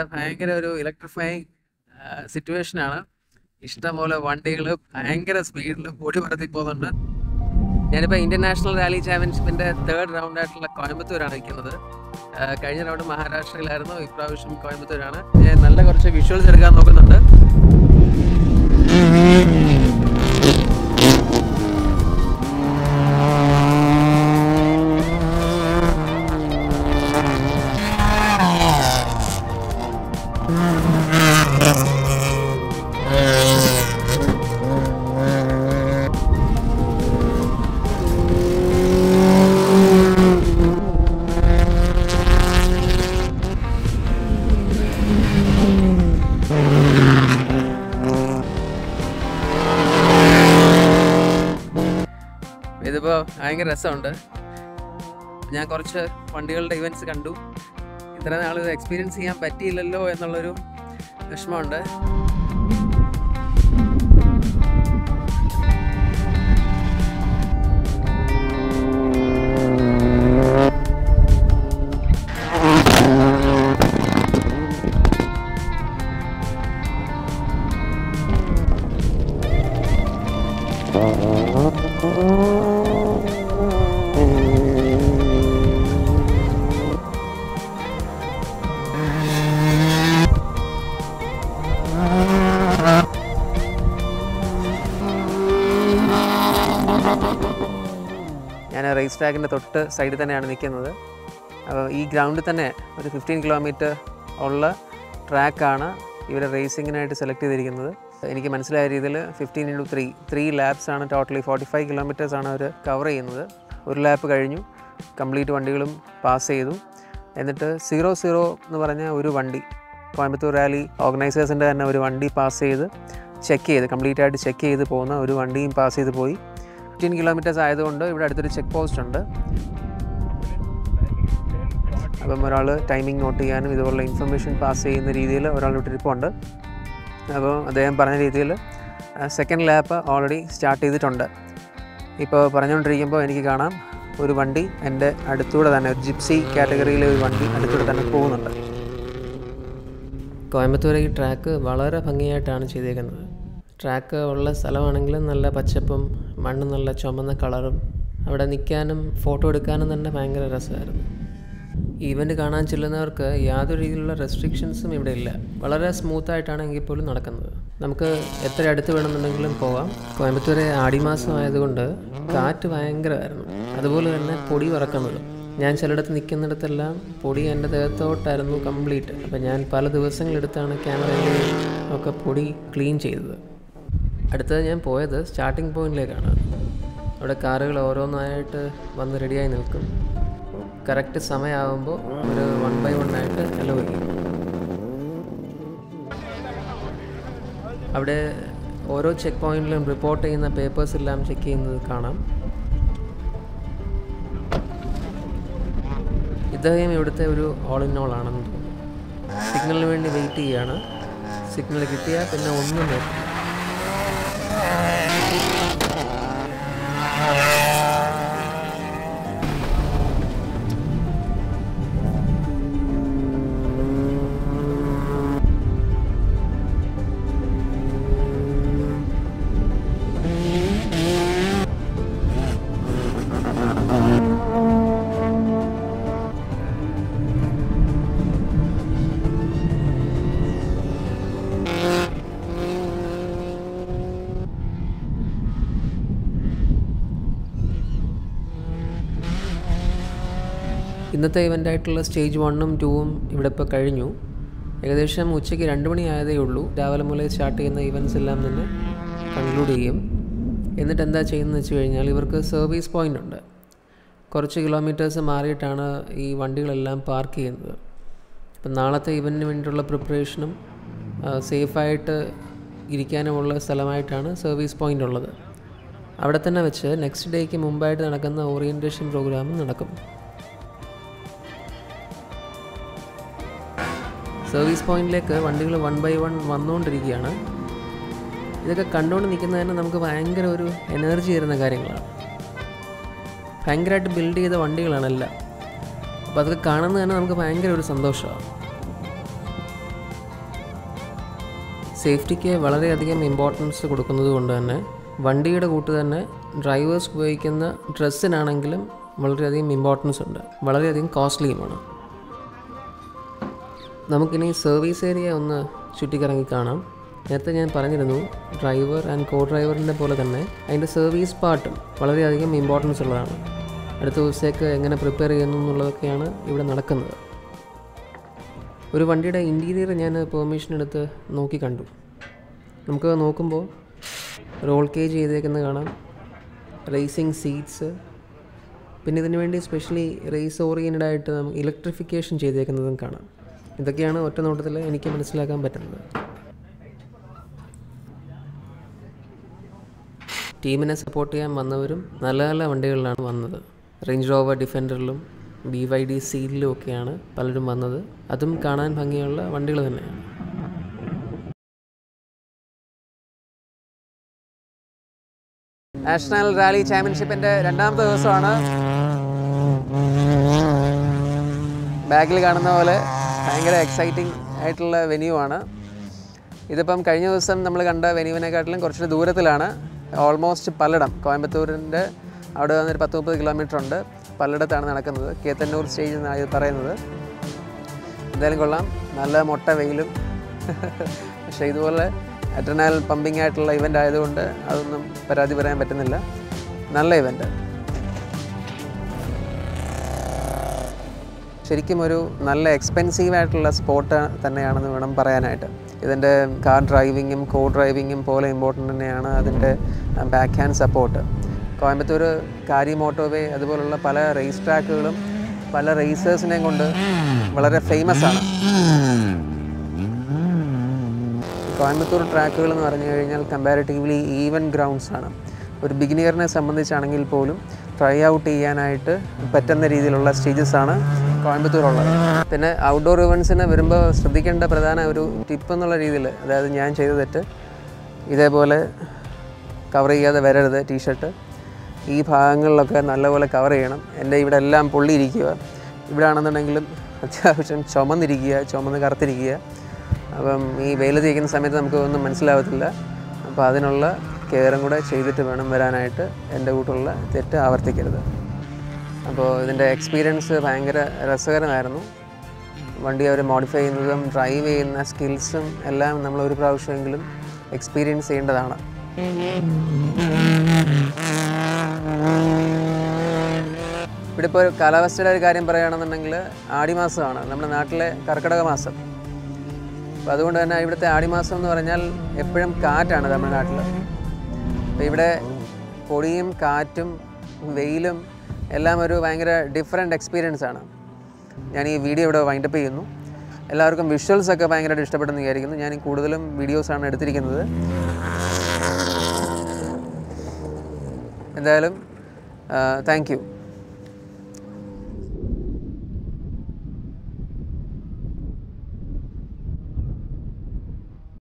ഭയങ്കര ഒരു ഇലക്ട്രിഫൈങ് സിറ്റുവേഷനാണ് ഇഷ്ടംപോലെ വണ്ടികൾ ഭയങ്കര സ്പീഡിൽ പൊടി പറത്തി പോകുന്നുണ്ട് ഞാനിപ്പോൾ ഇന്ത്യൻ നാഷണൽ റാലി ചാമ്പ്യൻഷിപ്പിൻ്റെ തേർഡ് റൗണ്ട് ആയിട്ടുള്ള കോയമ്പത്തൂരാണ് നിൽക്കുന്നത് ആ, കഴിഞ്ഞ റൗണ്ട് മഹാരാഷ്ട്രയിലായിരുന്നു ഇപ്രാവശ്യം കോയമ്പത്തൂരാണ് ഞാൻ നല്ല കുറച്ച് വിഷ്വൽസ് എടുക്കാൻ നോക്കുന്നുണ്ട് ഇതിപ്പോൾ ഭയങ്കര രസമുണ്ട് ഞാൻ കുറച്ച് വണ്ടികളുടെ ഇവൻറ്റ്സ് കണ്ടു ഇത്ര നാൾ ഇത് എക്സ്പീരിയൻസ് ചെയ്യാൻ പറ്റിയില്ലല്ലോ എന്നുള്ളൊരു വിഷമമുണ്ട് ഞാൻ റേസ് ട്രാക്കിൻ്റെ തൊട്ട് സൈഡിൽ തന്നെയാണ് നിൽക്കുന്നത് അപ്പോൾ ഈ ഗ്രൗണ്ടിൽ തന്നെ ഒരു ഫിഫ്റ്റീൻ കിലോമീറ്റർ ഉള്ള ട്രാക്കാണ് ഇവരെ റേസിങ്ങിനായിട്ട് സെലക്ട് ചെയ്തിരിക്കുന്നത് എനിക്ക് മനസ്സിലായ രീതിയിൽ fifteen into three three laps ആണ് ടോട്ടലി ഫോർട്ടി ഫൈവ് കിലോമീറ്റേഴ്സ് ആണ് അവർ കവർ ചെയ്യുന്നത് ഒരു ലാപ്പ് കഴിഞ്ഞു കംപ്ലീറ്റ് വണ്ടികളും പാസ് ചെയ്തു എന്നിട്ട് സീറോ സീറോ എന്ന് പറഞ്ഞ ഒരു വണ്ടി കോയമ്പത്തൂർ റാലി ഓർഗനൈസേഴ്സിൻ്റെ തന്നെ ഒരു വണ്ടി പാസ് ചെയ്ത് ചെക്ക് ചെയ്ത് കംപ്ലീറ്റ് ആയിട്ട് ചെക്ക് ചെയ്ത് പോകുന്ന ഒരു വണ്ടിയും പാസ് ചെയ്ത് പോയി ഫിഫ്റ്റീൻ കിലോമീറ്റേഴ്സ് ആയതുകൊണ്ട് ഇവിടെ അടുത്തൊരു ചെക്ക് പോസ്റ്റ് ഉണ്ട് അപ്പം ഒരാൾ ടൈമിംഗ് നോട്ട് ചെയ്യാനും ഇതുപോലുള്ള ഇൻഫർമേഷൻ പാസ് ചെയ്യുന്ന രീതിയിൽ ഒരാൾ ഇട്ടിരിപ്പുണ്ട് അപ്പോൾ അദ്ദേഹം പറഞ്ഞ രീതിയിൽ സെക്കൻഡ് ലാപ്പ് ഓൾറെഡി സ്റ്റാർട്ട് ചെയ്തിട്ടുണ്ട് ഇപ്പോൾ പറഞ്ഞുകൊണ്ടിരിക്കുമ്പോൾ എനിക്ക് കാണാം ഒരു വണ്ടി എൻ്റെ അടുത്തൂടെ തന്നെ ഒരു ജിപ്സി കാറ്റഗറിയിലെ ഒരു വണ്ടി അടുത്തൂടെ തന്നെ പോകുന്നുണ്ട് കോയമ്പത്തൂർ ഈ ട്രാക്ക് വളരെ ഭംഗിയായിട്ടാണ് ചെയ്തേക്കുന്നത് ട്രാക്ക് ഉള്ള സ്ഥലമാണെങ്കിലും നല്ല പച്ചപ്പും മണ്ണ് നല്ല ചുമന്ന കളറും അവിടെ നിൽക്കാനും ഫോട്ടോ എടുക്കാനും തന്നെ ഭയങ്കര രസമായിരുന്നു ഈവൻ്റ് കാണാൻ ചെല്ലുന്നവർക്ക് യാതൊരു രീതിയിലുള്ള റെസ്ട്രിക്ഷൻസും ഇവിടെ ഇല്ല വളരെ സ്മൂത്തായിട്ടാണ് എങ്കിൽ പോലും നടക്കുന്നത് നമുക്ക് എത്ര അടുത്ത് വേണമെന്നുണ്ടെങ്കിലും പോവാം കോയമ്പത്തൂർ ആടിമാസം ആയതുകൊണ്ട് കാറ്റ് ഭയങ്കരമായിരുന്നു അതുപോലെ തന്നെ പൊടി പറക്കുന്നത് ഞാൻ ചിലയിടത്ത് നിൽക്കുന്നിടത്തെല്ലാം പൊടി എൻ്റെ ദേഹത്തോട്ടായിരുന്നു കംപ്ലീറ്റ് അപ്പം ഞാൻ പല ദിവസങ്ങളെടുത്താണ് ക്യാമറയിൽ ഒക്കെ പൊടി ക്ലീൻ ചെയ്തത് അടുത്തത് ഞാൻ പോയത് സ്റ്റാർട്ടിംഗ് പോയിന്റിലേക്കാണ് അവിടെ കാറുകൾ ഓരോന്നായിട്ട് വന്ന് റെഡിയായി നിൽക്കും കറക്റ്റ് സമയമാകുമ്പോൾ ഒരു വൺ ബൈ വൺ ആയിട്ട് അലോ ചെയ്യും അവിടെ ഓരോ ചെക്ക് പോയിന്റിലും റിപ്പോർട്ട് ചെയ്യുന്ന പേപ്പേഴ്സ് എല്ലാം ചെക്ക് ചെയ്യുന്നത് കാണാം ഇദ്ദേഹം ഇവിടുത്തെ ഒരു ഓൾ ഇൻ ഓൾ ആണെന്ന് തോന്നുന്നു സിഗ്നലിന് വേണ്ടി വെയിറ്റ് ചെയ്യാണ് സിഗ്നൽ കിട്ടിയാൽ പിന്നെ ഒന്നും നോക്കില്ല ഇന്നത്തെ ഇവൻ്റായിട്ടുള്ള സ്റ്റേജ് വണ്ണും ടൂവും ഇവിടെ ഇപ്പോൾ കഴിഞ്ഞു ഏകദേശം ഉച്ചയ്ക്ക് രണ്ട് മണി ആയതേ ഉള്ളൂ രാവിലെ മുതലേ സ്റ്റാർട്ട് ചെയ്യുന്ന ഇവൻറ്റ്സ് എല്ലാം തന്നെ കൺക്ലൂഡ് ചെയ്യും എന്നിട്ട് എന്താ ചെയ്യുന്നത് വെച്ച് കഴിഞ്ഞാൽ ഇവർക്ക് സർവീസ് പോയിൻ്റ് ഉണ്ട് കുറച്ച് കിലോമീറ്റേഴ്സ് മാറിയിട്ടാണ് ഈ വണ്ടികളെല്ലാം പാർക്ക് ചെയ്യുന്നത് അപ്പം നാളത്തെ ഇവൻറ്റിന് വേണ്ടിയിട്ടുള്ള പ്രിപ്പറേഷനും സേഫായിട്ട് ഇരിക്കാനുമുള്ള സ്ഥലമായിട്ടാണ് സർവീസ് പോയിൻ്റ് ഉള്ളത് അവിടെ തന്നെ വെച്ച് നെക്സ്റ്റ് ഡേക്ക് മുമ്പായിട്ട് നടക്കുന്ന ഓറിയൻറ്റേഷൻ പ്രോഗ്രാമും നടക്കും സർവീസ് പോയിന്റിലേക്ക് വണ്ടികൾ വൺ ബൈ വൺ വന്നുകൊണ്ടിരിക്കുകയാണ് ഇതൊക്കെ കണ്ടുകൊണ്ട് നിൽക്കുന്നത് തന്നെ നമുക്ക് ഭയങ്കര ഒരു എനർജി തരുന്ന കാര്യങ്ങളാണ് ഭയങ്കരമായിട്ട് ബിൽഡ് ചെയ്ത വണ്ടികളാണ് എല്ലാം അപ്പോൾ അതൊക്കെ കാണുന്നത് തന്നെ നമുക്ക് ഭയങ്കര ഒരു സന്തോഷമാണ് സേഫ്റ്റിക്ക് വളരെയധികം ഇമ്പോർട്ടൻസ് കൊടുക്കുന്നത് കൊണ്ട് തന്നെ വണ്ടിയുടെ കൂട്ട് തന്നെ ഡ്രൈവേഴ്സ് ഉപയോഗിക്കുന്ന ഡ്രസ്സിനാണെങ്കിലും വളരെയധികം ഇമ്പോർട്ടൻസ് ഉണ്ട് വളരെയധികം കോസ്റ്റ്ലിയുമാണ് നമുക്കിനി സർവീസ് ഏരിയ ഒന്ന് ചുറ്റിക്കറങ്ങി കാണാം നേരത്തെ ഞാൻ പറഞ്ഞിരുന്നു ഡ്രൈവർ ആൻഡ് കോ ഡ്രൈവറിൻ്റെ പോലെ തന്നെ അതിൻ്റെ സർവീസ് പാർട്ടും വളരെയധികം ഇമ്പോർട്ടൻസ് ഉള്ളതാണ് അടുത്ത ദിവസത്തേക്ക് എങ്ങനെ പ്രിപ്പയർ ചെയ്യുന്നു എന്നുള്ളതൊക്കെയാണ് ഇവിടെ നടക്കുന്നത് ഒരു വണ്ടിയുടെ ഇൻറ്റീരിയർ ഞാൻ പെർമിഷൻ എടുത്ത് നോക്കി കണ്ടു നമുക്ക് നോക്കുമ്പോൾ റോൾ കേജ് ചെയ്തേക്കുന്നത് കാണാം റേസിംഗ് സീറ്റ്സ് പിന്നെ ഇതിനു വേണ്ടി സ്പെഷ്യലി റേസ് ഓറിയൻറ്റഡ് ആയിട്ട് നമുക്ക് ഇലക്ട്രിഫിക്കേഷൻ ചെയ്തേക്കുന്നതും കാണാം ഇതൊക്കെയാണ് ഒറ്റ നോട്ടത്തിൽ എനിക്ക് മനസ്സിലാക്കാൻ പറ്റുന്നത് ടീമിനെ സപ്പോർട്ട് ചെയ്യാൻ വന്നവരും നല്ല നല്ല വണ്ടികളിലാണ് വന്നത് റേഞ്ച് റോവർ ഡിഫൻഡറിലും ബി വൈ ഡി സീലിലും ഒക്കെയാണ് പലരും വന്നത് അതും കാണാൻ ഭംഗിയുള്ള വണ്ടികൾ തന്നെയാണ് നാഷണൽ റാലി ചാമ്പ്യൻഷിപ്പിൻ്റെ രണ്ടാമത്തെ ദിവസമാണ് ബാക്കിൽ കാണുന്ന പോലെ ഭയങ്കര എക്സൈറ്റിംഗ് ആയിട്ടുള്ള വെന്യൂ ആണ് ഇതിപ്പം കഴിഞ്ഞ ദിവസം നമ്മൾ കണ്ട വെന്യൂവിനെക്കാട്ടിലും കുറച്ചുകൂടി ദൂരത്തിലാണ് ഓൾമോസ്റ്റ് പല്ലടം കോയമ്പത്തൂരിൻ്റെ അവിടെ വന്നൊരു പത്ത് മുപ്പത് കിലോമീറ്റർ ഉണ്ട് പല്ലടത്താണ് നടക്കുന്നത് കേത്തന്നൂർ സ്റ്റേജ് എന്നാണ് ഇത് പറയുന്നത് എന്തായാലും കൊള്ളാം നല്ല മുട്ട വെയിലും പക്ഷേ ഇതുപോലെ അഡ്രനാൽ പമ്പിങ് ആയിട്ടുള്ള ഇവൻ്റ് ആയതുകൊണ്ട് അതൊന്നും പരാതി പറയാൻ പറ്റുന്നില്ല നല്ല ഇവൻ്റ് ശരിക്കും ഒരു നല്ല എക്സ്പെൻസീവ് ആയിട്ടുള്ള സ്പോട്ട് തന്നെയാണെന്ന് വേണം പറയാനായിട്ട് ഇതിൻ്റെ കാർ ഡ്രൈവിങ്ങും കോ ഡ്രൈവിങ്ങും പോലെ ഇമ്പോർട്ടൻ്റ് തന്നെയാണ് അതിൻ്റെ back hand support Coimbatore Kari മോട്ടോവേ അതുപോലുള്ള പല റേസ് ട്രാക്കുകളും പല റേസേഴ്സിനെയും കൊണ്ട് വളരെ ഫേമസ് ആണ് കോയമ്പത്തൂർ ട്രാക്കുകൾ എന്ന് പറഞ്ഞു കഴിഞ്ഞാൽ കമ്പാരിറ്റീവ്ലി ഈവൻ ഗ്രൗണ്ട്സ് ആണ് ഒരു ബിഗിനിയറിനെ സംബന്ധിച്ചാണെങ്കിൽ പോലും ട്രൈ ഔട്ട് ചെയ്യാനായിട്ട് പറ്റുന്ന രീതിയിലുള്ള സ്റ്റേജസ് ആണ് കോയമ്പത്തൂരുള്ളത് പിന്നെ ഔട്ട്ഡോർ ഇവൻസിന് വരുമ്പോൾ ശ്രദ്ധിക്കേണ്ട പ്രധാന ഒരു ടിപ്പ് എന്നുള്ള രീതിയിൽ അതായത് ഞാൻ ചെയ്ത തെറ്റ് ഇതേപോലെ കവർ ചെയ്യാതെ വരരുത് ടീഷർട്ട് ഈ ഭാഗങ്ങളിലൊക്കെ നല്ലപോലെ കവർ ചെയ്യണം എൻ്റെ ഇവിടെ എല്ലാം പൊള്ളിയിരിക്കുക ഇവിടെ ആണെന്നുണ്ടെങ്കിലും അത്യാവശ്യം ചുമന്നിരിക്കുക ചുമന്ന് കറുത്തിരിക്കുക അപ്പം ഈ വെയിൽ തേക്കുന്ന സമയത്ത് നമുക്ക് ഒന്നും മനസ്സിലാവത്തില്ല അപ്പോൾ അതിനുള്ള കെയറും കൂടെ ചെയ്തിട്ട് വേണം വരാനായിട്ട് എൻ്റെ കൂട്ടുള്ള തെറ്റ് ആവർത്തിക്കരുത് അപ്പോൾ ഇതിൻ്റെ എക്സ്പീരിയൻസ് ഭയങ്കര രസകരമായിരുന്നു വണ്ടി അവർ മോഡിഫൈ ചെയ്യുന്നതും ഡ്രൈവ് ചെയ്യുന്ന സ്കിൽസും എല്ലാം നമ്മൾ ഒരു പ്രാവശ്യമെങ്കിലും എക്സ്പീരിയൻസ് ചെയ്യേണ്ടതാണ് ഇവിടെ ഇപ്പോൾ കാലാവസ്ഥയുടെ ഒരു കാര്യം പറയുകയാണെന്നുണ്ടെങ്കിൽ ആടിമാസമാണ് നമ്മുടെ നാട്ടിലെ കർക്കിടക മാസം അപ്പോൾ അതുകൊണ്ട് തന്നെ ഇവിടുത്തെ ആടിമാസം എന്ന് പറഞ്ഞാൽ എപ്പോഴും കാറ്റാണ് നമ്മുടെ നാട്ടിൽ അപ്പോൾ ഇവിടെ പൊടിയും കാറ്റും വെയിലും എല്ലാം ഒരു ഭയങ്കര ഡിഫറെൻ്റ് എക്സ്പീരിയൻസ് ആണ് ഞാൻ ഈ വീഡിയോ ഇവിടെ വൈൻഡപ്പ് ചെയ്യുന്നു എല്ലാവർക്കും വിഷ്വൽസ് ഒക്കെ ഭയങ്കരമായിട്ട് ഇഷ്ടപ്പെട്ടെന്ന് വിചാരിക്കുന്നു ഞാൻ കൂടുതലും വീഡിയോസാണ് എടുത്തിരിക്കുന്നത് എന്തായാലും താങ്ക് യു